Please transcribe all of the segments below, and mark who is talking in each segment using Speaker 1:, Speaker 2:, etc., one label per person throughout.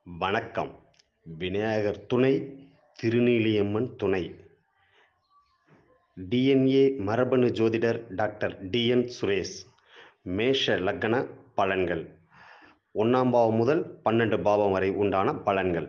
Speaker 1: வணக்கம் விநாயகர் துணை திருநீலியம்மன் துணை டிஎன்ஏ மரபணு ஜோதிடர் டாக்டர் டிஎன் சுரேஷ் மேஷ லக்ன பலன்கள் ஒன்றாம் பாவம் முதல் பன்னெண்டு பாவம் வரை உண்டான பலன்கள்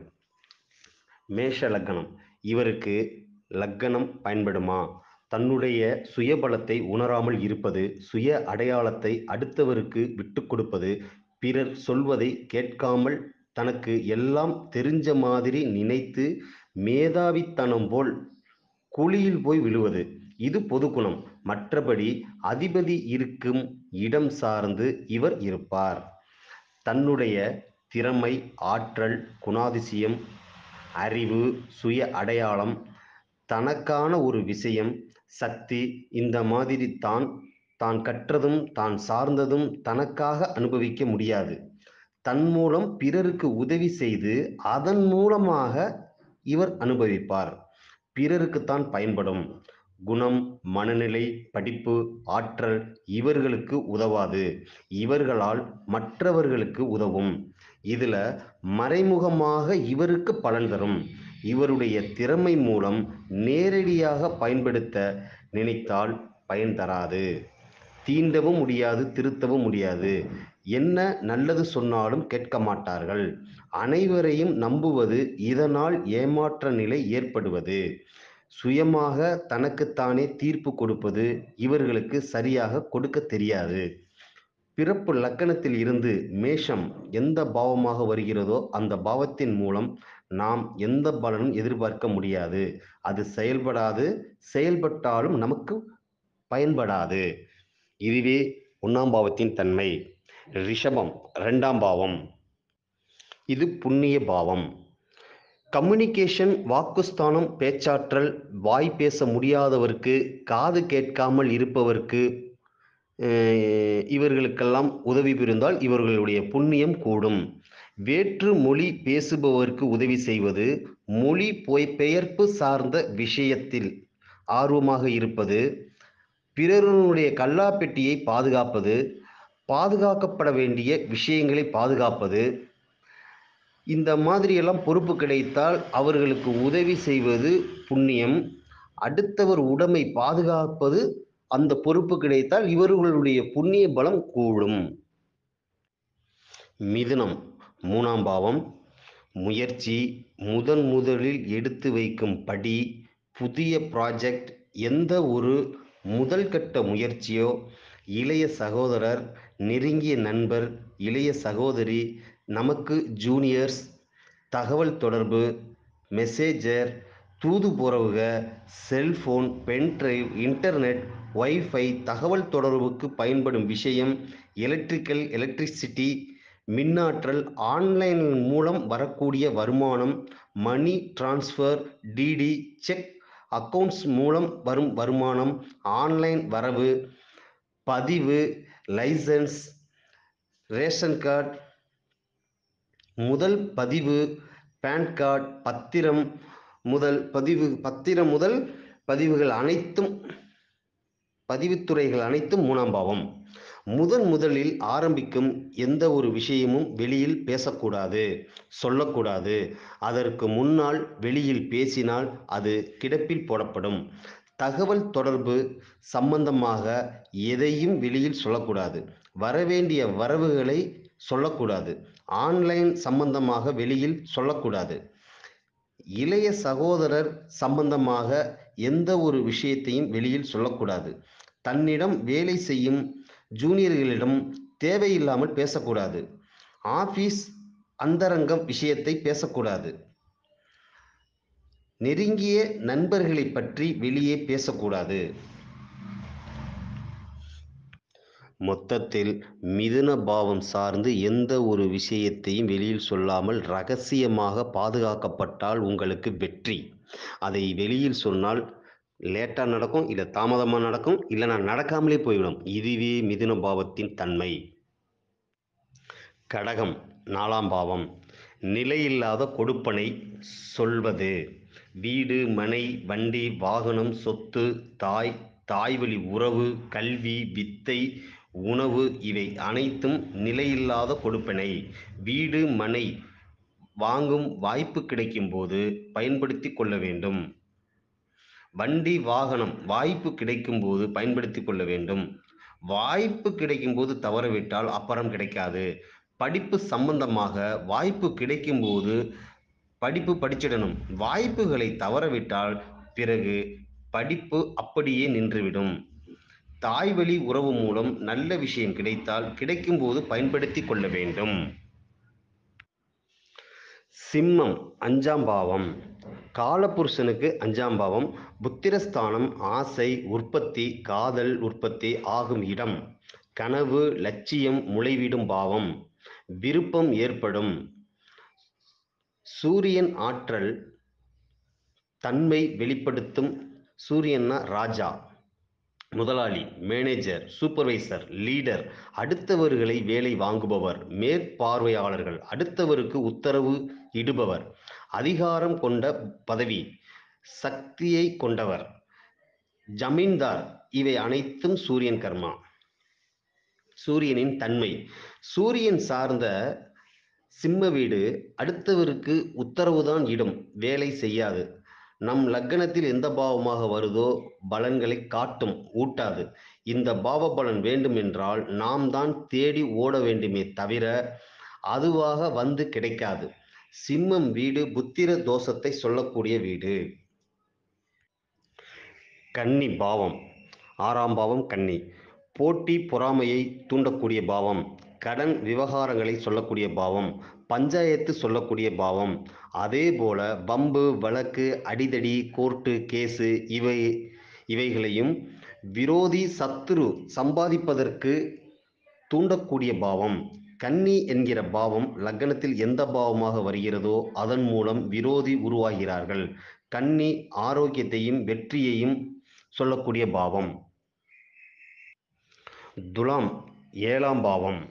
Speaker 1: மேஷ லக்னம் இவருக்கு லக்கணம் பயன்படுமா தன்னுடைய சுயபலத்தை உணராமல் இருப்பது சுய அடையாளத்தை அடுத்தவருக்கு விட்டு கொடுப்பது பிறர் சொல்வதை கேட்காமல் தனக்கு எல்லாம் தெரிஞ்ச மாதிரி நினைத்து மேதாவித்தனம் போல் குழியில் போய் விழுவது இது பொதுக்குணம் மற்றபடி அதிபதி இருக்கும் இடம் சார்ந்து இவர் இருப்பார் தன்னுடைய திறமை ஆற்றல் குணாதிசயம் அறிவு சுய அடையாளம் தனக்கான ஒரு விஷயம் சக்தி இந்த மாதிரி தான் தான் கற்றதும் தான் சார்ந்ததும் தனக்காக அனுபவிக்க முடியாது தன் மூலம் பிறருக்கு உதவி செய்து அதன் மூலமாக இவர் அனுபவிப்பார் பிறருக்குத்தான் பயன்படும் குணம் மனநிலை படிப்பு ஆற்றல் இவர்களுக்கு உதவாது இவர்களால் மற்றவர்களுக்கு உதவும் இதுல மறைமுகமாக இவருக்கு பலன் தரும் இவருடைய திறமை மூலம் நேரடியாக பயன்படுத்த நினைத்தால் பயன் தராது தீண்டவும் முடியாது திருத்தவும் முடியாது என்ன நல்லது சொன்னாலும் கேட்க மாட்டார்கள் அனைவரையும் நம்புவது இதனால் ஏமாற்ற நிலை ஏற்படுவது சுயமாக தனக்குத்தானே தீர்ப்பு கொடுப்பது இவர்களுக்கு சரியாக கொடுக்க தெரியாது பிறப்பு லக்கணத்தில் இருந்து மேஷம் எந்த பாவமாக வருகிறதோ அந்த பாவத்தின் மூலம் நாம் எந்த பலனும் எதிர்பார்க்க முடியாது அது செயல்படாது செயல்பட்டாலும் நமக்கு பயன்படாது இதுவே ஒன்றாம் பாவத்தின் தன்மை ரிஷபம் ரெண்டாம் பாவம் இது புண்ணிய பாவம் கம்யூனிகேஷன் வாக்குஸ்தானம் பேச்சாற்றல் வாய் பேச முடியாதவருக்கு காது கேட்காமல் இருப்பவருக்கு இவர்களுக்கெல்லாம் உதவி புரிந்தால் இவர்களுடைய புண்ணியம் கூடும் வேற்று மொழி பேசுபவருக்கு உதவி செய்வது மொழி பொய் பெயர்ப்பு சார்ந்த விஷயத்தில் ஆர்வமாக இருப்பது பிறருடைய கல்லாப்பெட்டியை பாதுகாப்பது பாதுகாக்கப்பட வேண்டிய விஷயங்களை பாதுகாப்பது இந்த மாதிரியெல்லாம் பொறுப்பு கிடைத்தால் அவர்களுக்கு உதவி செய்வது புண்ணியம் அடுத்தவர் உடமை பாதுகாப்பது அந்த பொறுப்பு கிடைத்தால் இவர்களுடைய புண்ணிய பலம் கூடும் மிதுனம் மூணாம் பாவம் முயற்சி முதன் முதலில் எடுத்து வைக்கும் படி புதிய ப்ராஜெக்ட் எந்த ஒரு முதல் கட்ட முயற்சியோ இளைய சகோதரர் நெருங்கிய நண்பர் இளைய சகோதரி நமக்கு ஜூனியர்ஸ் தகவல் தொடர்பு மெசேஜர் தூது போறவுக செல்போன் பென்ட்ரைவ் இன்டர்நெட் ஒய்ஃபை தகவல் தொடர்புக்கு பயன்படும் விஷயம் எலக்ட்ரிக்கல் எலக்ட்ரிசிட்டி மின்னாற்றல் ஆன்லைன் மூலம் வரக்கூடிய வருமானம் money transfer DD cheque accounts மூலம் வரும் வருமானம் ஆன்லைன் வரவு பதிவு லைசன்ஸ் ரேஷன் கார்டு முதல் பதிவு பேன் கார்டு பத்திரம் முதல் பதிவு பத்திரம் முதல் பதிவுகள் அனைத்தும் பதிவுத்துறைகள் அனைத்தும் மூணாம் பாவம் முதன் முதலில் ஆரம்பிக்கும் எந்த ஒரு விஷயமும் வெளியில் பேசக்கூடாது சொல்லக்கூடாது அதற்கு முன்னால் வெளியில் பேசினால் அது கிடப்பில் போடப்படும் தகவல் தொடர்பு சம்பந்தமாக எதையும் வெளியில் சொல்லக்கூடாது வரவேண்டிய வரவுகளை சொல்லக்கூடாது ஆன்லைன் சம்பந்தமாக வெளியில் சொல்லக்கூடாது இளைய சகோதரர் சம்பந்தமாக எந்த ஒரு விஷயத்தையும் வெளியில் சொல்லக்கூடாது தன்னிடம் வேலை செய்யும் ஜூனியர்களிடம் தேவையில்லாமல் பேசக்கூடாது ஆபீஸ் அந்தரங்கம் விஷயத்தை பேசக்கூடாது நெருங்கிய நண்பர்களை பற்றி வெளியே பேசக்கூடாது மொத்தத்தில் மிதுன பாவம் சார்ந்து எந்த ஒரு விஷயத்தையும் வெளியில் சொல்லாமல் ரகசியமாக பாதுகாக்கப்பட்டால் உங்களுக்கு வெற்றி அதை வெளியில் சொன்னால் லேட்டாக நடக்கும் இல்லை தாமதமாக நடக்கும் இல்லைனா நடக்காமலே போய்விடும் இதுவே மிதுன பாவத்தின் தன்மை கடகம் நாலாம் பாவம் நிலையில்லாத கொடுப்பனை சொல்வது வீடு மனை வண்டி வாகனம் சொத்து தாய் தாய்வழி உறவு கல்வி வித்தை உணவு இவை அனைத்தும் நிலையில்லாத கொடுப்பனை வீடு மனை வாங்கும் வாய்ப்பு கிடைக்கும்போது பயன்படுத்திக் கொள்ள வேண்டும் வண்டி வாகனம் வாய்ப்பு கிடைக்கும்போது பயன்படுத்திக் கொள்ள வேண்டும் வாய்ப்பு கிடைக்கும்போது தவறவிட்டால் அப்புறம் கிடைக்காது படிப்பு சம்பந்தமாக வாய்ப்பு கிடைக்கும்போது படிப்பு படிச்சிடணும் வாய்ப்புகளை தவறவிட்டால் பிறகு படிப்பு அப்படியே நின்றுவிடும் தாய்வழி உறவு மூலம் நல்ல விஷயம் கிடைத்தால் கிடைக்கும்போது பயன்படுத்திக் கொள்ள வேண்டும் சிம்மம் அஞ்சாம் பாவம் காலபுருஷனுக்கு அஞ்சாம் பாவம் புத்திரஸ்தானம் ஆசை உற்பத்தி காதல் உற்பத்தி ஆகும் இடம் கனவு லட்சியம் முளைவிடும் பாவம் விருப்பம் ஏற்படும் சூரியன் ஆற்றல் தன்மை வெளிப்படுத்தும் சூரியன்னா ராஜா முதலாளி மேனேஜர் சூப்பர்வைசர் லீடர் அடுத்தவர்களை வேலை வாங்குபவர் மேற்பார்வையாளர்கள் அடுத்தவருக்கு உத்தரவு இடுபவர் அதிகாரம் கொண்ட பதவி சக்தியை கொண்டவர் ஜமீன்தார் இவை அனைத்தும் சூரியன் கர்மா சூரியனின் தன்மை சூரியன் சார்ந்த சிம்ம வீடு அடுத்தவருக்கு உத்தரவுதான் இடும் வேலை செய்யாது நம் லக்னத்தில் எந்த பாவமாக வருதோ பலன்களை காட்டும் ஊட்டாது இந்த பாவ பலன் வேண்டும் என்றால் நாம் தான் தேடி ஓட வேண்டுமே தவிர அதுவாக வந்து கிடைக்காது சிம்மம் வீடு புத்திர தோஷத்தை சொல்லக்கூடிய வீடு கன்னி பாவம் ஆறாம் பாவம் கன்னி போட்டி பொறாமையை தூண்டக்கூடிய பாவம் கடன் விவகாரங்களை சொல்லக்கூடிய பாவம் பஞ்சாயத்து சொல்லக்கூடிய பாவம் அதே போல பம்பு வழக்கு அடிதடி கோர்ட்டு கேஸு இவை இவைகளையும் விரோதி சத்துரு சம்பாதிப்பதற்கு தூண்டக்கூடிய பாவம் கன்னி என்கிற பாவம் லக்னத்தில் எந்த பாவமாக வருகிறதோ அதன் மூலம் விரோதி உருவாகிறார்கள் கன்னி ஆரோக்கியத்தையும் வெற்றியையும் சொல்லக்கூடிய பாவம் துலாம் ஏழாம் பாவம்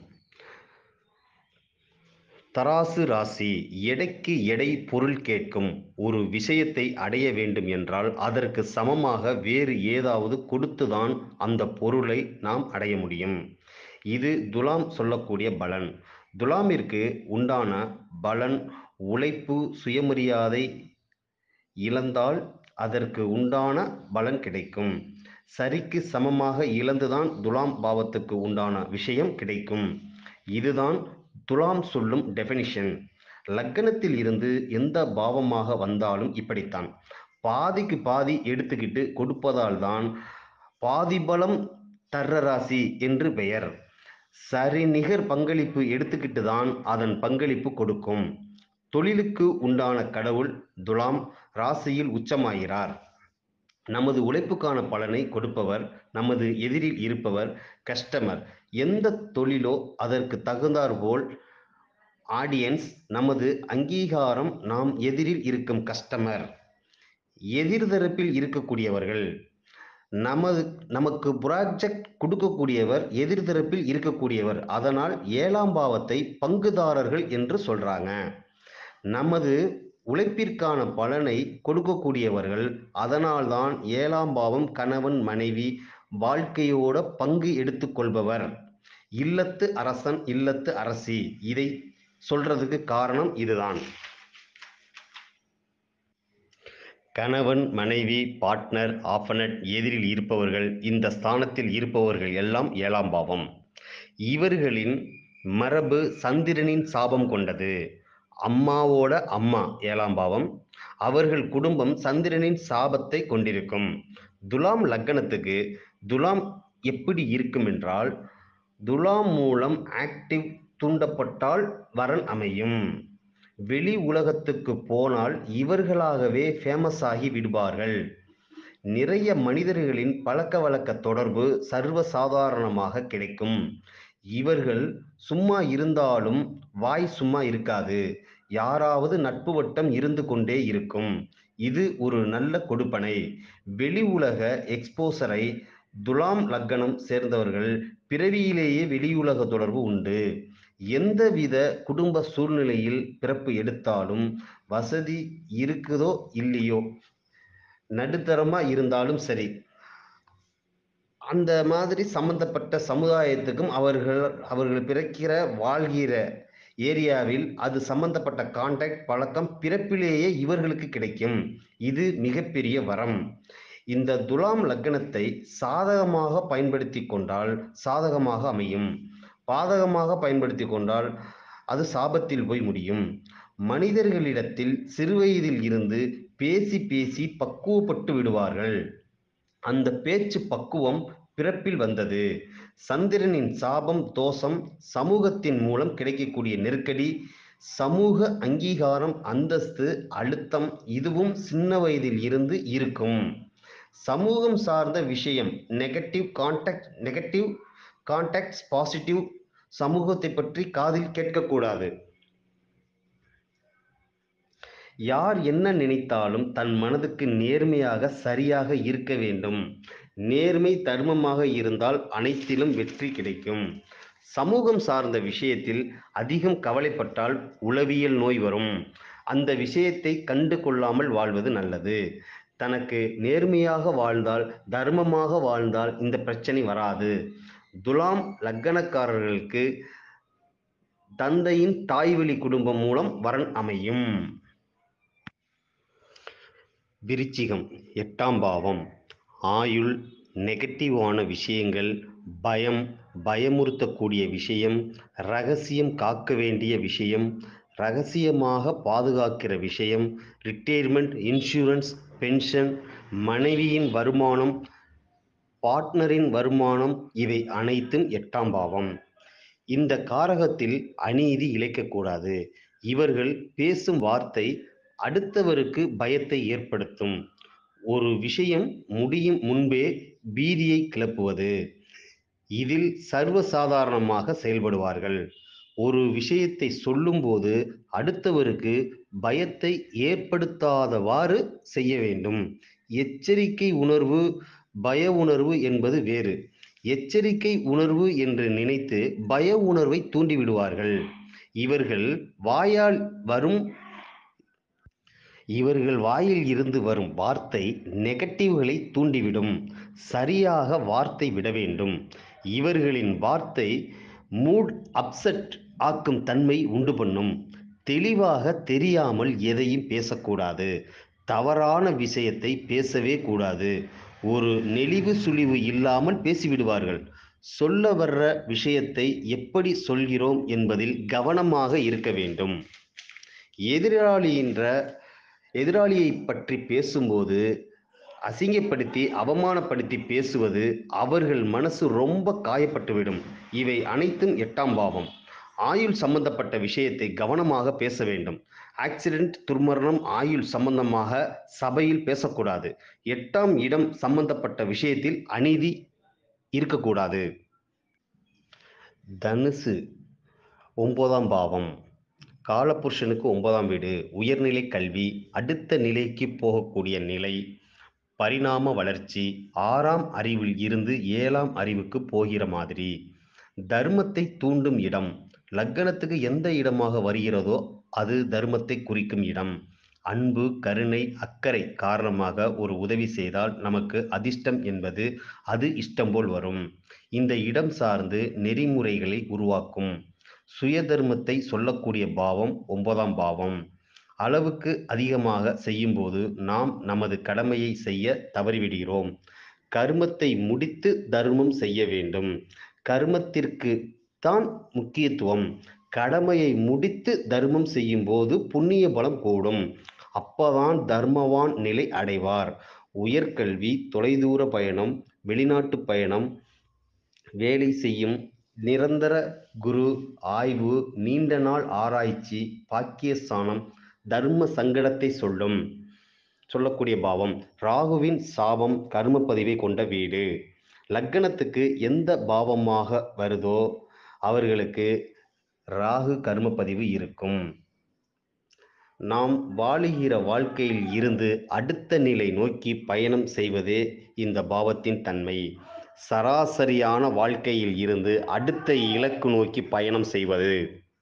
Speaker 1: தராசு ராசி எடைக்கு எடை பொருள் கேட்கும் ஒரு விஷயத்தை அடைய வேண்டும் என்றால் அதற்கு சமமாக வேறு ஏதாவது கொடுத்துதான் அந்த பொருளை நாம் அடைய முடியும் இது துலாம் சொல்லக்கூடிய பலன் துலாமிற்கு உண்டான பலன் உழைப்பு சுயமரியாதை இழந்தால் அதற்கு உண்டான பலன் கிடைக்கும் சரிக்கு சமமாக இழந்துதான் துலாம் பாவத்துக்கு உண்டான விஷயம் கிடைக்கும் இதுதான் துலாம் சொல்லும் டெஃபினிஷன் லக்கணத்தில் இருந்து எந்த பாவமாக வந்தாலும் இப்படித்தான் பாதிக்கு பாதி எடுத்துக்கிட்டு கொடுப்பதால் தான் பாதி பலம் தர்ற ராசி என்று பெயர் சரி நிகர் பங்களிப்பு எடுத்துக்கிட்டு தான் அதன் பங்களிப்பு கொடுக்கும் தொழிலுக்கு உண்டான கடவுள் துலாம் ராசியில் உச்சமாகிறார் நமது உழைப்புக்கான பலனை கொடுப்பவர் நமது எதிரில் இருப்பவர் கஸ்டமர் எந்த தொழிலோ அதற்கு தகுந்தாற்போல் ஆடியன்ஸ் நமது அங்கீகாரம் நாம் எதிரில் இருக்கும் கஸ்டமர் எதிர்தரப்பில் இருக்கக்கூடியவர்கள் நமது நமக்கு ப்ராஜெக்ட் கொடுக்கக்கூடியவர் எதிர்தரப்பில் இருக்கக்கூடியவர் அதனால் ஏழாம் பாவத்தை பங்குதாரர்கள் என்று சொல்றாங்க நமது உழைப்பிற்கான பலனை கொடுக்கக்கூடியவர்கள் அதனால்தான் ஏழாம் பாவம் கணவன் மனைவி வாழ்க்கையோட பங்கு எடுத்துக்கொள்பவர் இல்லத்து அரசன் இல்லத்து அரசி இதை சொல்றதுக்கு காரணம் இதுதான் கணவன் மனைவி பார்ட்னர் ஆஃபனட் எதிரில் இருப்பவர்கள் இந்த ஸ்தானத்தில் இருப்பவர்கள் எல்லாம் ஏழாம் பாவம் இவர்களின் மரபு சந்திரனின் சாபம் கொண்டது அம்மாவோட அம்மா ஏழாம் பாவம் அவர்கள் குடும்பம் சந்திரனின் சாபத்தை கொண்டிருக்கும் துலாம் லக்கணத்துக்கு துலாம் எப்படி இருக்கும் என்றால் துலாம் மூலம் ஆக்டிவ் தூண்டப்பட்டால் வரன் அமையும் வெளி உலகத்துக்கு போனால் இவர்களாகவே ஃபேமஸ் ஆகி விடுவார்கள் நிறைய மனிதர்களின் பழக்க வழக்க தொடர்பு சர்வ சாதாரணமாக கிடைக்கும் இவர்கள் சும்மா இருந்தாலும் வாய் சும்மா இருக்காது யாராவது நட்பு வட்டம் இருந்து கொண்டே இருக்கும் இது ஒரு நல்ல கொடுப்பனை வெளி உலக எக்ஸ்போசரை துலாம் லக்கணம் சேர்ந்தவர்கள் பிறவியிலேயே வெளியுலக தொடர்பு உண்டு எந்தவித குடும்ப சூழ்நிலையில் பிறப்பு எடுத்தாலும் வசதி இருக்குதோ இல்லையோ நடுத்தரமா இருந்தாலும் சரி அந்த மாதிரி சம்பந்தப்பட்ட சமுதாயத்துக்கும் அவர்கள் அவர்கள் பிறக்கிற வாழ்கிற ஏரியாவில் அது சம்பந்தப்பட்ட கான்டாக்ட் பழக்கம் பிறப்பிலேயே இவர்களுக்கு கிடைக்கும் இது மிகப்பெரிய வரம் இந்த துலாம் லக்னத்தை சாதகமாக பயன்படுத்தி கொண்டால் சாதகமாக அமையும் பாதகமாக பயன்படுத்தி கொண்டால் அது சாபத்தில் போய் முடியும் மனிதர்களிடத்தில் சிறுவயதில் இருந்து பேசி பேசி பக்குவப்பட்டு விடுவார்கள் அந்த பேச்சு பக்குவம் பிறப்பில் வந்தது சந்திரனின் சாபம் தோஷம் சமூகத்தின் மூலம் கிடைக்கக்கூடிய நெருக்கடி சமூக அங்கீகாரம் அந்தஸ்து அழுத்தம் இதுவும் சின்ன வயதில் இருந்து இருக்கும் சமூகம் சார்ந்த விஷயம் negative contact negative contacts positive சமூகத்தை பற்றி காதில் கேட்கக்கூடாது யார் என்ன நினைத்தாலும் தன் மனதுக்கு நேர்மையாக சரியாக இருக்க வேண்டும் நேர்மை தர்மமாக இருந்தால் அனைத்திலும் வெற்றி கிடைக்கும் சமூகம் சார்ந்த விஷயத்தில் அதிகம் கவலைப்பட்டால் உளவியல் நோய் வரும் அந்த விஷயத்தை கண்டு கொள்ளாமல் வாழ்வது நல்லது தனக்கு நேர்மையாக வாழ்ந்தால் தர்மமாக வாழ்ந்தால் இந்த பிரச்சனை வராது துலாம் லக்கணக்காரர்களுக்கு தந்தையின் தாய்வழி குடும்பம் மூலம் வரன் அமையும் விருச்சிகம் எட்டாம் பாவம் ஆயுள் நெகட்டிவான விஷயங்கள் பயம் பயமுறுத்தக்கூடிய விஷயம் ரகசியம் காக்க வேண்டிய விஷயம் ரகசியமாக பாதுகாக்கிற விஷயம் ரிட்டையர்மெண்ட் இன்சூரன்ஸ் பென்ஷன் மனைவியின் வருமானம் பார்ட்னரின் வருமானம் இவை அனைத்தும் எட்டாம் பாவம் இந்த காரகத்தில் அநீதி இழைக்கக்கூடாது இவர்கள் பேசும் வார்த்தை அடுத்தவருக்கு பயத்தை ஏற்படுத்தும் ஒரு விஷயம் முடியும் முன்பே பீதியை கிளப்புவது இதில் சர்வசாதாரணமாக செயல்படுவார்கள் ஒரு விஷயத்தை சொல்லும்போது அடுத்தவருக்கு பயத்தை ஏற்படுத்தாதவாறு செய்ய வேண்டும் எச்சரிக்கை உணர்வு பய உணர்வு என்பது வேறு எச்சரிக்கை உணர்வு என்று நினைத்து பய உணர்வை தூண்டிவிடுவார்கள் இவர்கள் வாயால் வரும் இவர்கள் வாயில் இருந்து வரும் வார்த்தை நெகட்டிவ்களை தூண்டிவிடும் சரியாக வார்த்தை விட வேண்டும் இவர்களின் வார்த்தை மூட் அப்செட் ஆக்கும் தன்மை உண்டு பண்ணும் தெளிவாக தெரியாமல் எதையும் பேசக்கூடாது தவறான விஷயத்தை பேசவே கூடாது ஒரு நெளிவு சுழிவு இல்லாமல் பேசிவிடுவார்கள் சொல்ல வர்ற விஷயத்தை எப்படி சொல்கிறோம் என்பதில் கவனமாக இருக்க வேண்டும் எதிராளியின்ற எதிராளியை பற்றி பேசும்போது அசிங்கப்படுத்தி அவமானப்படுத்தி பேசுவது அவர்கள் மனசு ரொம்ப காயப்பட்டுவிடும் இவை அனைத்தும் எட்டாம் பாவம் ஆயுள் சம்பந்தப்பட்ட விஷயத்தை கவனமாக பேச வேண்டும் ஆக்சிடென்ட் துர்மரணம் ஆயுள் சம்பந்தமாக சபையில் பேசக்கூடாது எட்டாம் இடம் சம்பந்தப்பட்ட விஷயத்தில் அநீதி இருக்கக்கூடாது தனுசு ஒன்பதாம் பாவம் காலபுருஷனுக்கு ஒன்பதாம் வீடு உயர்நிலை கல்வி அடுத்த நிலைக்கு போகக்கூடிய நிலை பரிணாம வளர்ச்சி ஆறாம் அறிவில் இருந்து ஏழாம் அறிவுக்கு போகிற மாதிரி தர்மத்தை தூண்டும் இடம் லக்கணத்துக்கு எந்த இடமாக வருகிறதோ அது தர்மத்தை குறிக்கும் இடம் அன்பு கருணை அக்கறை காரணமாக ஒரு உதவி செய்தால் நமக்கு அதிர்ஷ்டம் என்பது அது இஷ்டம் போல் வரும் இந்த இடம் சார்ந்து நெறிமுறைகளை உருவாக்கும் சுய தர்மத்தை சொல்லக்கூடிய பாவம் ஒன்பதாம் பாவம் அளவுக்கு அதிகமாக செய்யும்போது நாம் நமது கடமையை செய்ய தவறிவிடுகிறோம் கர்மத்தை முடித்து தர்மம் செய்ய வேண்டும் கர்மத்திற்கு தான் முக்கியத்துவம் கடமையை முடித்து தர்மம் செய்யும் போது புண்ணிய பலம் கூடும் அப்பதான் தர்மவான் நிலை அடைவார் உயர்கல்வி தொலைதூர பயணம் வெளிநாட்டு பயணம் வேலை செய்யும் நிரந்தர குரு ஆய்வு நீண்ட நாள் ஆராய்ச்சி பாக்கியஸ்தானம் தர்ம சங்கடத்தை சொல்லும் சொல்லக்கூடிய பாவம் ராகுவின் சாபம் கர்ம பதிவை கொண்ட வீடு லக்கணத்துக்கு எந்த பாவமாக வருதோ அவர்களுக்கு ராகு கர்ம பதிவு இருக்கும் நாம் வாழுகிற வாழ்க்கையில் இருந்து அடுத்த நிலை நோக்கி பயணம் செய்வதே இந்த பாவத்தின் தன்மை சராசரியான வாழ்க்கையில் இருந்து அடுத்த இலக்கு நோக்கி பயணம் செய்வது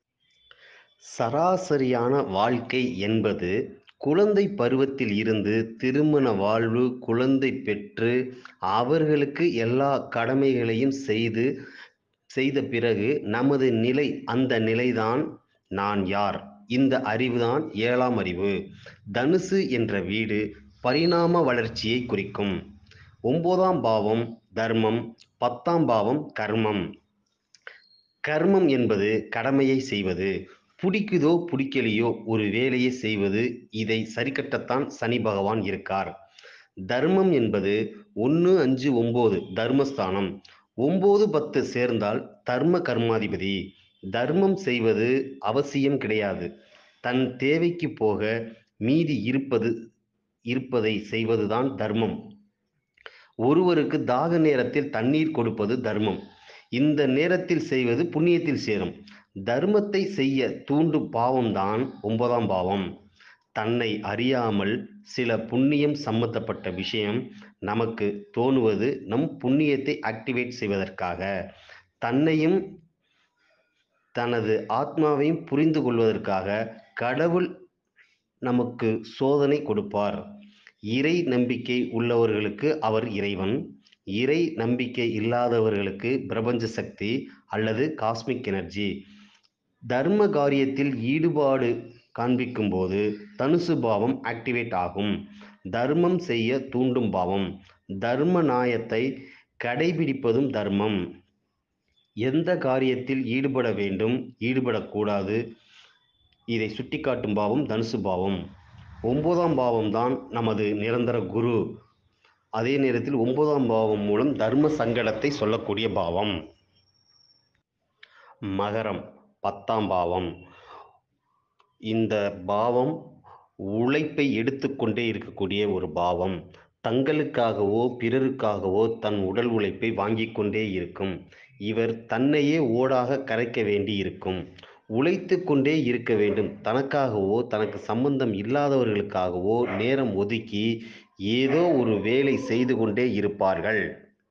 Speaker 1: சராசரியான வாழ்க்கை என்பது குழந்தை பருவத்தில் இருந்து திருமண வாழ்வு குழந்தை பெற்று அவர்களுக்கு எல்லா கடமைகளையும் செய்து செய்த பிறகு நமது நிலை அந்த நிலைதான் நான் யார் இந்த அறிவுதான் ஏழாம் அறிவு தனுசு என்ற வீடு பரிணாம வளர்ச்சியை குறிக்கும் ஒன்பதாம் பாவம் தர்மம் பத்தாம் பாவம் கர்மம் கர்மம் என்பது கடமையை செய்வது பிடிக்குதோ பிடிக்கலையோ ஒரு வேலையை செய்வது இதை சரிக்கட்டத்தான் சனி பகவான் இருக்கார் தர்மம் என்பது ஒன்று அஞ்சு ஒம்பது தர்மஸ்தானம் ஒம்பது பத்து சேர்ந்தால் தர்ம கர்மாதிபதி தர்மம் செய்வது அவசியம் கிடையாது தன் தேவைக்கு போக மீதி இருப்பது இருப்பதை செய்வதுதான் தர்மம் ஒருவருக்கு தாக நேரத்தில் தண்ணீர் கொடுப்பது தர்மம் இந்த நேரத்தில் செய்வது புண்ணியத்தில் சேரும் தர்மத்தை செய்ய தூண்டும் பாவம்தான் ஒன்பதாம் பாவம் தன்னை அறியாமல் சில புண்ணியம் சம்பந்தப்பட்ட விஷயம் நமக்கு தோணுவது நம் புண்ணியத்தை ஆக்டிவேட் செய்வதற்காக தன்னையும் தனது ஆத்மாவையும் புரிந்து கொள்வதற்காக கடவுள் நமக்கு சோதனை கொடுப்பார் இறை நம்பிக்கை உள்ளவர்களுக்கு அவர் இறைவன் இறை நம்பிக்கை இல்லாதவர்களுக்கு பிரபஞ்ச சக்தி அல்லது காஸ்மிக் எனர்ஜி தர்ம காரியத்தில் ஈடுபாடு காண்பிக்கும் போது தனுசு பாவம் ஆக்டிவேட் ஆகும் தர்மம் செய்ய தூண்டும் பாவம் தர்ம நாயத்தை கடைபிடிப்பதும் தர்மம் எந்த காரியத்தில் ஈடுபட வேண்டும் ஈடுபடக்கூடாது இதை சுட்டிக்காட்டும் பாவம் தனுசு பாவம் ஒன்பதாம் பாவம் தான் நமது நிரந்தர குரு அதே நேரத்தில் ஒன்பதாம் பாவம் மூலம் தர்ம சங்கடத்தை சொல்லக்கூடிய பாவம் மகரம் பத்தாம் பாவம் இந்த பாவம் உழைப்பை எடுத்துக்கொண்டே இருக்கக்கூடிய ஒரு பாவம் தங்களுக்காகவோ பிறருக்காகவோ தன் உடல் உழைப்பை வாங்கிக் கொண்டே இருக்கும் இவர் தன்னையே ஓடாக கரைக்க வேண்டி இருக்கும் உழைத்து கொண்டே இருக்க வேண்டும் தனக்காகவோ தனக்கு சம்பந்தம் இல்லாதவர்களுக்காகவோ நேரம் ஒதுக்கி ஏதோ ஒரு வேலை செய்து கொண்டே இருப்பார்கள்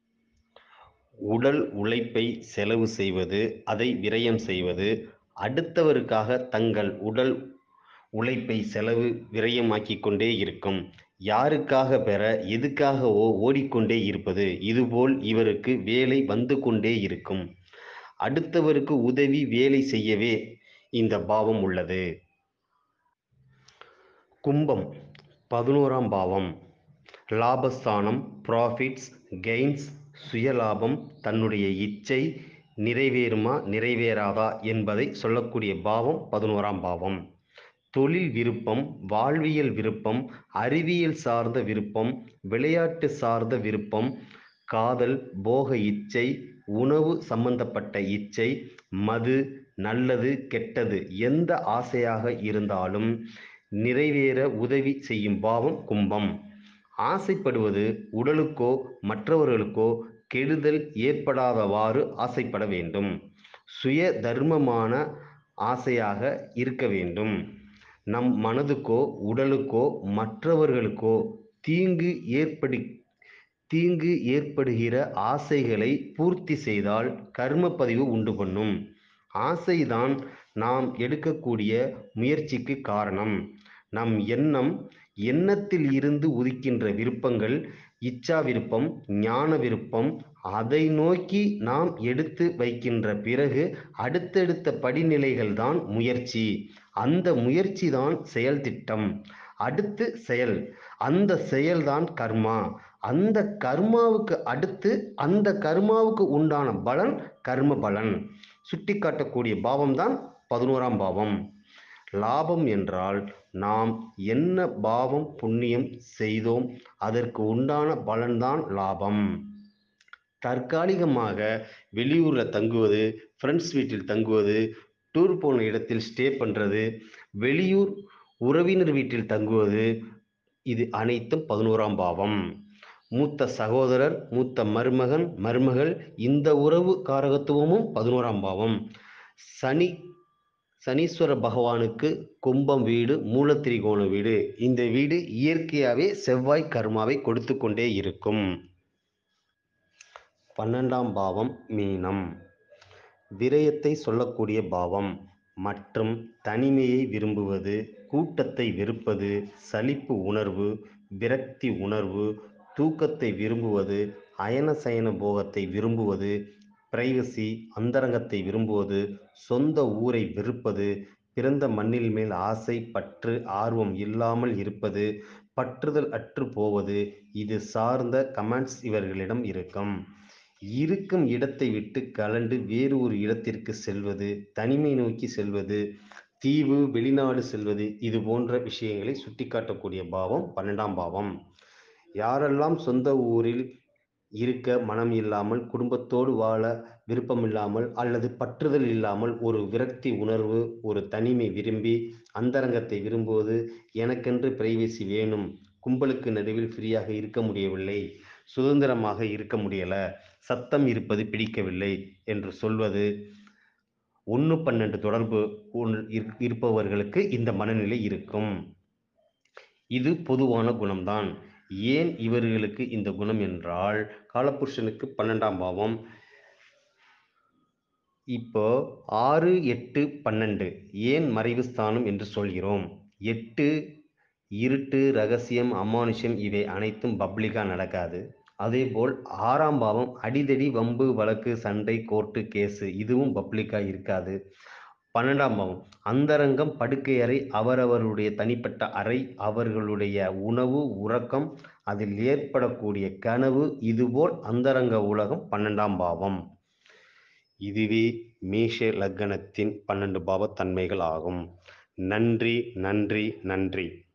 Speaker 1: உடல் உழைப்பை செலவு செய்வது அதை விரயம் செய்வது அடுத்தவருக்காக தங்கள் உடல் உழைப்பை செலவு விரயமாக்கி கொண்டே இருக்கும் யாருக்காக பெற எதுக்காகவோ ஓடிக்கொண்டே இருப்பது இதுபோல் இவருக்கு வேலை வந்து கொண்டே இருக்கும் அடுத்தவருக்கு உதவி வேலை செய்யவே இந்த பாவம் உள்ளது கும்பம் பதினோராம் பாவம் லாபஸ்தானம் ப்ராஃபிட்ஸ் கெயின்ஸ் சுயலாபம் தன்னுடைய இச்சை நிறைவேறுமா நிறைவேறாதா என்பதை சொல்லக்கூடிய பாவம் பதினோராம் பாவம் தொழில் விருப்பம் வாழ்வியல் விருப்பம் அறிவியல் சார்ந்த விருப்பம் விளையாட்டு சார்ந்த விருப்பம் காதல் போக இச்சை உணவு சம்பந்தப்பட்ட இச்சை மது நல்லது கெட்டது எந்த ஆசையாக இருந்தாலும் நிறைவேற உதவி செய்யும் பாவம் கும்பம் ஆசைப்படுவது உடலுக்கோ மற்றவர்களுக்கோ கெடுதல் ஏற்படாதவாறு ஆசைப்பட வேண்டும் சுய தர்மமான ஆசையாக இருக்க வேண்டும் நம் மனதுக்கோ உடலுக்கோ மற்றவர்களுக்கோ தீங்கு ஏற்படு தீங்கு ஏற்படுகிற ஆசைகளை பூர்த்தி செய்தால் கர்ம பதிவு உண்டு பண்ணும் ஆசைதான் நாம் எடுக்கக்கூடிய முயற்சிக்கு காரணம் நம் எண்ணம் எண்ணத்தில் இருந்து உதிக்கின்ற விருப்பங்கள் இச்சா விருப்பம் ஞான விருப்பம் அதை நோக்கி நாம் எடுத்து வைக்கின்ற பிறகு அடுத்தடுத்த படிநிலைகள் தான் முயற்சி அந்த முயற்சி தான் செயல் திட்டம் அடுத்து செயல் அந்த செயல்தான் கர்மா அந்த கர்மாவுக்கு அடுத்து அந்த கர்மாவுக்கு உண்டான பலன் கர்ம பலன் சுட்டிக்காட்டக்கூடிய பாவம் தான் பதினோராம் பாவம் லாபம் என்றால் நாம் என்ன பாவம் புண்ணியம் செய்தோம் அதற்கு உண்டான பலன்தான் லாபம் தற்காலிகமாக வெளியூரில் தங்குவது ஃப்ரெண்ட்ஸ் வீட்டில் தங்குவது டூர் போன இடத்தில் ஸ்டே பண்ணுறது வெளியூர் உறவினர் வீட்டில் தங்குவது இது அனைத்தும் பதினோராம் பாவம் மூத்த சகோதரர் மூத்த மருமகன் மருமகள் இந்த உறவு காரகத்துவமும் பதினோராம் பாவம் சனி சனீஸ்வர பகவானுக்கு கும்பம் வீடு மூலத்திரிகோண வீடு இந்த வீடு இயற்கையாகவே செவ்வாய் கர்மாவை கொடுத்து கொண்டே இருக்கும் பன்னெண்டாம் பாவம் மீனம் விரயத்தை சொல்லக்கூடிய பாவம் மற்றும் தனிமையை விரும்புவது கூட்டத்தை வெறுப்பது சலிப்பு உணர்வு விரக்தி உணர்வு தூக்கத்தை விரும்புவது அயன சயன போகத்தை விரும்புவது பிரைவசி அந்தரங்கத்தை விரும்புவது சொந்த ஊரை வெறுப்பது பிறந்த மண்ணில் மேல் ஆசை பற்று ஆர்வம் இல்லாமல் இருப்பது பற்றுதல் அற்று போவது இது சார்ந்த கமெண்ட்ஸ் இவர்களிடம் இருக்கும் இருக்கும் இடத்தை விட்டு கலண்டு வேறு ஒரு இடத்திற்கு செல்வது தனிமை நோக்கி செல்வது தீவு வெளிநாடு செல்வது இது போன்ற விஷயங்களை சுட்டிக்காட்டக்கூடிய பாவம் பன்னெண்டாம் பாவம் யாரெல்லாம் சொந்த ஊரில் இருக்க மனம் இல்லாமல் குடும்பத்தோடு வாழ விருப்பமில்லாமல் அல்லது பற்றுதல் இல்லாமல் ஒரு விரக்தி உணர்வு ஒரு தனிமை விரும்பி அந்தரங்கத்தை விரும்புவது எனக்கென்று பிரைவசி வேணும் கும்பலுக்கு நடுவில் ஃப்ரீயாக இருக்க முடியவில்லை சுதந்திரமாக இருக்க முடியல சத்தம் இருப்பது பிடிக்கவில்லை என்று சொல்வது ஒன்று பன்னெண்டு தொடர்பு இருப்பவர்களுக்கு இந்த மனநிலை இருக்கும் இது பொதுவான குணம்தான் ஏன் இவர்களுக்கு இந்த குணம் என்றால் காலபுருஷனுக்கு பன்னெண்டாம் பாவம் இப்போ ஆறு எட்டு பன்னெண்டு ஏன் மறைவு ஸ்தானம் என்று சொல்கிறோம் எட்டு இருட்டு ரகசியம் அமானுஷம் இவை அனைத்தும் பப்ளிக்காக நடக்காது அதேபோல் ஆறாம் பாவம் அடிதடி வம்பு வழக்கு சண்டை கோர்ட்டு கேஸு இதுவும் பப்ளிக்காக இருக்காது பன்னெண்டாம் பாவம் அந்தரங்கம் படுக்கை அறை அவரவருடைய தனிப்பட்ட அறை அவர்களுடைய உணவு உறக்கம் அதில் ஏற்படக்கூடிய கனவு இதுபோல் அந்தரங்க உலகம் பன்னெண்டாம் பாவம் இதுவே மேஷ லக்கணத்தின் பன்னெண்டு பாவ தன்மைகள் ஆகும் நன்றி நன்றி நன்றி